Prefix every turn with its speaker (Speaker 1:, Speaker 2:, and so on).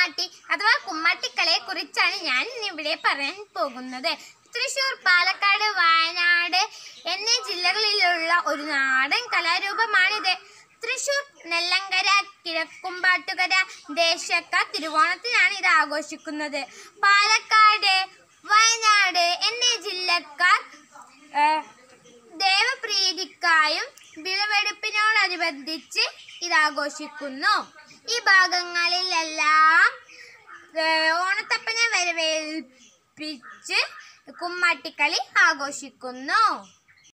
Speaker 1: കുമ്മാട്ടി അഥവാ കുമ്മാട്ടിക്കളിയെ കുറിച്ചാണ് ഞാൻ ഇന്ന് ഇവിടെ പറയാൻ പോകുന്നത് തൃശൂർ പാലക്കാട് വയനാട് എന്നീ ജില്ലകളിലുള്ള ഒരു നാടൻ കലാരൂപമാണിത് തൃശൂർ നെല്ലങ്കര കിഴക്കുംപാട്ടുകര ദേശക്കാർ തിരുവോണത്തിനാണ് ഇത് ആഘോഷിക്കുന്നത് പാലക്കാട് വയനാട് എന്നീ ജില്ലക്കാർ ഏഹ്, ദേവപ്രീതിക്കായും വിളവെടുപ്പിനോടനുബന്ധിച്ച് ഇത് ആഘോഷിക്കുന്നു ഈ ഭാഗങ്ങളിലെല്ലാം ഏഹ്, ഓണത്തപ്പനെ വരവേൽപ്പിച്ച് കുമ്മാട്ടിക്കളി ആഘോഷിക്കുന്നു